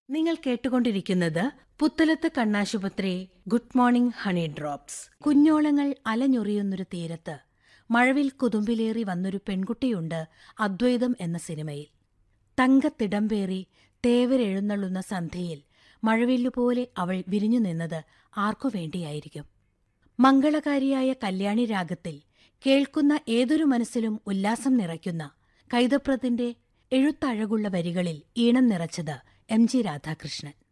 നിങ്ങൾ കേട്ടുകൊണ്ടിരിക്കുന്നത് പുത്തലത്ത് കണ്ണാശുപത്രി ഗുഡ് മോർണിംഗ് ഹണി ഡ്രോപ്സ് കുഞ്ഞോളങ്ങൾ അലഞ്ഞൊറിയുന്നൊരു തീരത്ത് മഴവിൽ കുതുമ്പിലേറി വന്നൊരു പെൺകുട്ടിയുണ്ട് അദ്വൈതം എന്ന സിനിമയിൽ തങ്കത്തിടമ്പേറി തേവരെഴുന്നള്ളുന്ന സന്ധ്യയിൽ മഴവില്ലുപോലെ അവൾ വിരിഞ്ഞു നിന്നത് ആർക്കു വേണ്ടിയായിരിക്കും മംഗളകാരിയായ കല്യാണി രാഗത്തിൽ കേൾക്കുന്ന ഏതൊരു മനസ്സിലും ഉല്ലാസം നിറയ്ക്കുന്ന കൈതപ്രത്തിന്റെ എഴുത്തഴകുള്ള വരികളിൽ ഈണം നിറച്ചത് എം ജി രാധാകൃഷ്ണൻ